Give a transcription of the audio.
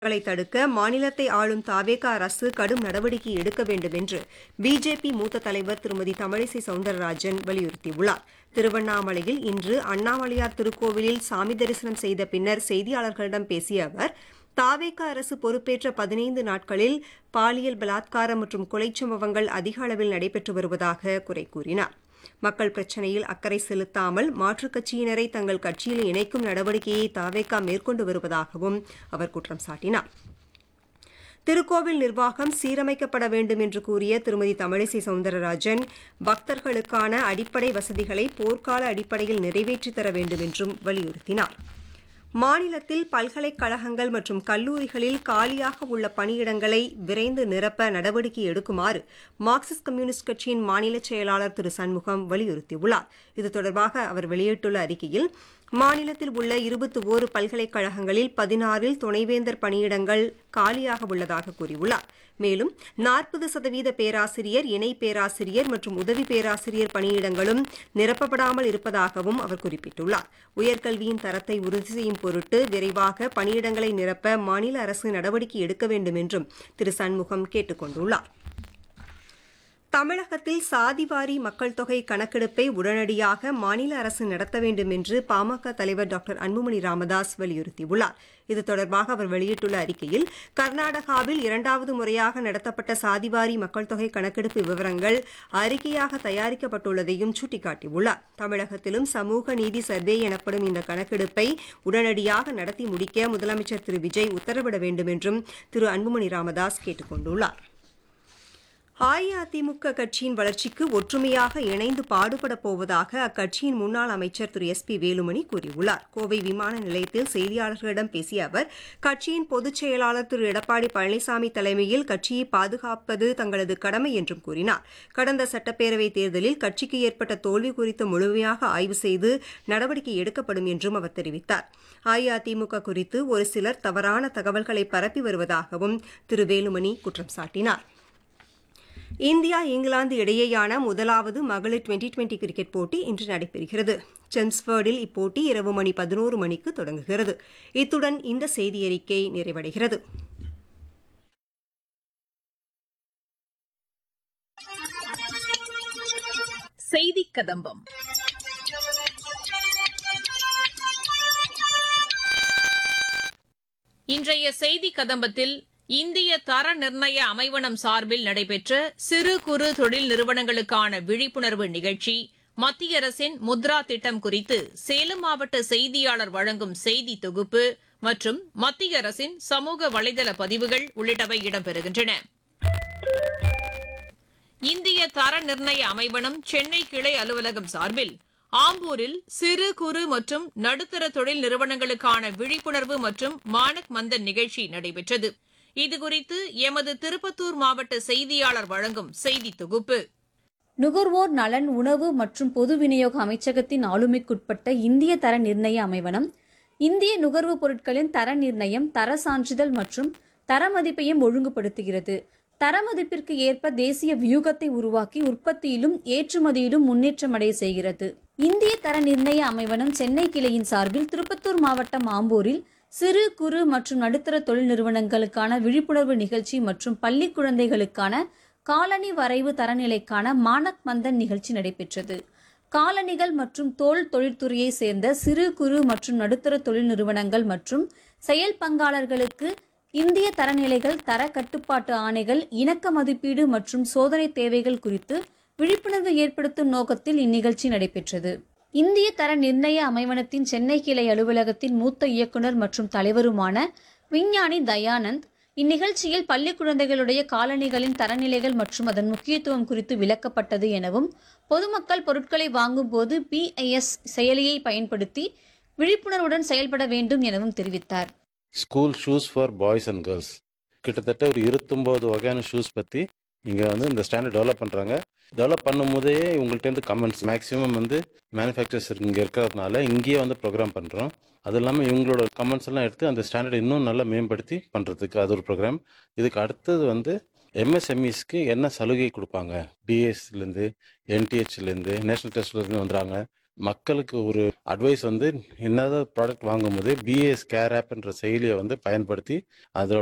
களை தடுக்க மாநிலத்தை ஆளும் தாவேகா அரசு கடும் நடவடிக்கை எடுக்க வேண்டும் என்று பிஜேபி மூத்த தலைவர் திருமதி தமிழிசை சவுந்தரராஜன் வலியுறுத்தியுள்ளார் திருவண்ணாமலையில் இன்று அண்ணாமலையார் திருக்கோவிலில் சாமி தரிசனம் செய்த பின்னர் செய்தியாளர்களிடம் பேசிய அவர் தாவேகா அரசு பொறுப்பேற்ற பதினைந்து நாட்களில் பாலியல் பலாத்காரம் மற்றும் கொலைச் சம்பவங்கள் அதிக அளவில் நடைபெற்று வருவதாக குறை கூறினார் மக்கள் பிரச்சினையில் அக்கறை செலுத்தாமல் மாற்றுக் கட்சியினரை தங்கள் கட்சியில் இணைக்கும் நடவடிக்கையை தாவேகா மேற்கொண்டு வருவதாகவும் அவர் குற்றம் சாட்டினார் திருக்கோவில் நிர்வாகம் சீரமைக்கப்பட வேண்டும் என்று கூறிய திருமதி தமிழிசை சவுந்தரராஜன் பக்தர்களுக்கான அடிப்படை வசதிகளை போர்க்கால அடிப்படையில் நிறைவேற்றித் தர வேண்டும் என்றும் வலியுறுத்தினார் மாநிலத்தில் பல்கலைக்கழகங்கள் மற்றும் கல்லூரிகளில் காலியாக உள்ள பணியிடங்களை விரைந்து நிரப்ப நடவடிக்கை எடுக்குமாறு மார்க்சிஸ்ட் கம்யூனிஸ்ட் கட்சியின் மாநில செயலாளர் திரு சண்முகம் வலியுறுத்தியுள்ளார் இது தொடர்பாக அவர் வெளியிட்டுள்ள அறிக்கையில் மாநிலத்தில் உள்ள இருபத்தி ஓரு பல்கலைக்கழகங்களில் பதினாறில் துணைவேந்தர் பணியிடங்கள் காலியாக உள்ளதாக கூறியுள்ளார் மேலும் நாற்பது சதவீத பேராசிரியர் இணை பேராசிரியர் மற்றும் உதவி பேராசிரியர் பணியிடங்களும் நிரப்பப்படாமல் இருப்பதாகவும் அவர் குறிப்பிட்டுள்ளார் உயர்கல்வியின் தரத்தை உறுதி செய்யும் பொருட்டு விரைவாக பணியிடங்களை நிரப்ப மாநில அரசு நடவடிக்கை எடுக்க வேண்டும் என்றும் திரு சண்முகம் கேட்டுக் கொண்டுள்ளார் தமிழகத்தில் சாதிவாரி மக்கள் தொகை கணக்கெடுப்பை உடனடியாக மாநில அரசு நடத்த வேண்டும் என்று பாமக தலைவர் டாக்டர் அன்புமணி ராமதாஸ் வலியுறுத்தியுள்ளார் இது தொடர்பாக அவர் வெளியிட்டுள்ள அறிக்கையில் கர்நாடகாவில் இரண்டாவது முறையாக நடத்தப்பட்ட சாதிவாரி மக்கள் தொகை கணக்கெடுப்பு விவரங்கள் அறிக்கையாக தயாரிக்கப்பட்டுள்ளதையும் சுட்டிக்காட்டியுள்ளார் தமிழகத்திலும் சமூக நீதி சர்வே எனப்படும் இந்த கணக்கெடுப்பை உடனடியாக நடத்தி முடிக்க முதலமைச்சர் திரு விஜய் உத்தரவிட வேண்டும் என்றும் திரு அன்புமணி ராமதாஸ் கேட்டுக் கொண்டுள்ளார் அஇஅதிமுக கட்சியின் வளர்ச்சிக்கு ஒற்றுமையாக இணைந்து பாடுபடப் போவதாக அக்கட்சியின் முன்னாள் அமைச்சர் திரு எஸ் பி வேலுமணி கூறியுள்ளார் கோவை விமான நிலையத்தில் செய்தியாளர்களிடம் பேசிய அவர் கட்சியின் பொதுச் செயலாளர் திரு எடப்பாடி பழனிசாமி தலைமையில் கட்சியை பாதுகாப்பது தங்களது கடமை என்றும் கூறினார் கடந்த சட்டப்பேரவைத் தேர்தலில் கட்சிக்கு ஏற்பட்ட தோல்வி குறித்து முழுமையாக ஆய்வு செய்து நடவடிக்கை எடுக்கப்படும் என்றும் அவர் தெரிவித்தார் அஇஅதிமுக குறித்து ஒரு சிலர் தவறான தகவல்களை பரப்பி வருவதாகவும் திரு வேலுமணி குற்றம் சாட்டினார் இந்தியா இங்கிலாந்து இடையேயான முதலாவது மகளிர் டுவெண்டி டுவெண்டி கிரிக்கெட் போட்டி இன்று நடைபெறுகிறது செம்ஸ்பர்டில் இப்போட்டி இரவு மணி பதினோரு மணிக்கு தொடங்குகிறது இத்துடன் இந்த செய்தியறிக்கை நிறைவடைகிறது செய்தி கதம்பம் இன்றைய செய்தி கதம்பத்தில் இந்திய தர நிர்ணய அமைவனம் சார்பில் நடைபெற்ற சிறு குறு தொழில் நிறுவனங்களுக்கான விழிப்புணர்வு நிகழ்ச்சி மத்திய அரசின் முத்ரா திட்டம் குறித்து சேலம் மாவட்ட செய்தியாளர் வழங்கும் செய்தி தொகுப்பு மற்றும் மத்திய அரசின் சமூக வலைதள பதிவுகள் உள்ளிட்டவை இடம்பெறுகின்றன இந்திய தர நிர்ணய அமைவனம் சென்னை கிளை அலுவலகம் சார்பில் ஆம்பூரில் சிறு குறு மற்றும் நடுத்தர தொழில் நிறுவனங்களுக்கான விழிப்புணர்வு மற்றும் மானக் மந்தன் நிகழ்ச்சி நடைபெற்றது இதுகுறித்து எமது திருப்பத்தூர் மாவட்ட செய்தியாளர் வழங்கும் செய்தி தொகுப்பு நுகர்வோர் நலன் உணவு மற்றும் பொது விநியோக அமைச்சகத்தின் ஆளுமைக்குட்பட்ட இந்திய தர நிர்ணய அமைவனம் இந்திய நுகர்வுப் பொருட்களின் தர நிர்ணயம் தர சான்றிதழ் மற்றும் தர மதிப்பையும் ஒழுங்குபடுத்துகிறது தர மதிப்பிற்கு ஏற்ப தேசிய வியூகத்தை உருவாக்கி உற்பத்தியிலும் ஏற்றுமதியிலும் முன்னேற்றம் அடைய செய்கிறது இந்திய தர நிர்ணய அமைவனம் சென்னை கிளையின் சார்பில் திருப்பத்தூர் மாவட்டம் ஆம்பூரில் சிறு குறு மற்றும் நடுத்தர தொழில் நிறுவனங்களுக்கான விழிப்புணர்வு நிகழ்ச்சி மற்றும் பள்ளி குழந்தைகளுக்கான காலனி வரைவு தரநிலைக்கான மானக் மந்தன் நிகழ்ச்சி நடைபெற்றது காலணிகள் மற்றும் தோல் தொழில்துறையை சேர்ந்த சிறு குறு மற்றும் நடுத்தர தொழில் நிறுவனங்கள் மற்றும் செயல் பங்காளர்களுக்கு இந்திய தரநிலைகள் தர கட்டுப்பாட்டு ஆணைகள் இணக்க மதிப்பீடு மற்றும் சோதனை தேவைகள் குறித்து விழிப்புணர்வு ஏற்படுத்தும் நோக்கத்தில் இந்நிகழ்ச்சி நடைபெற்றது இந்திய தர நிர்ணய அமைவனத்தின் சென்னை கிளை அலுவலகத்தின் மூத்த இயக்குனர் மற்றும் தலைவருமான விஞ்ஞானி தயானந்த் இந்நிகழ்ச்சியில் பள்ளி குழந்தைகளுடைய காலணிகளின் தரநிலைகள் மற்றும் அதன் முக்கியத்துவம் குறித்து விளக்கப்பட்டது எனவும் பொதுமக்கள் பொருட்களை வாங்கும்போது பிஐஎஸ் செயலியை பயன்படுத்தி விழிப்புணர்வுடன் செயல்பட வேண்டும் எனவும் தெரிவித்தார் school shoes for boys and girls கிட்டத்தட்ட ஒரு இருபத்தொம்போது வகையான ஷூஸ் பற்றி இங்கே வந்து இந்த ஸ்டாண்டர்ட் டெவலப் பண்ணுறாங்க டெவலப் பண்ணும்போதே உங்கள்கிட்ட கமெண்ட்ஸ் மேக்ஸிமம் வந்து மேனுஃபேக்சர்ஸ் இங்கே இருக்கிறதுனால இங்கேயே வந்து ப்ரோக்ராம் பண்ணுறோம் அது இல்லாமல் இவங்களோட கமெண்ட்ஸ் எல்லாம் எடுத்து அந்த ஸ்டாண்டர்ட் இன்னும் நல்லா மேம்படுத்தி பண்ணுறதுக்கு அது ஒரு ப்ரோக்ராம் இதுக்கு அடுத்தது வந்து எம்எஸ்எம்இஸ்க்கு என்ன சலுகை கொடுப்பாங்க டிஎஸ்லேருந்து என்டிஹெச்லேருந்து நேஷனல் டெஸ்ட்லேருந்து வந்துடுறாங்க மக்களுக்கு ஒரு அட்வைஸ் வந்து என்னதான் ப்ராடக்ட் வாங்கும்போது பிஏஎஸ் கேர் ஆப்ன்ற செயலியை வந்து பயன்படுத்தி அதோட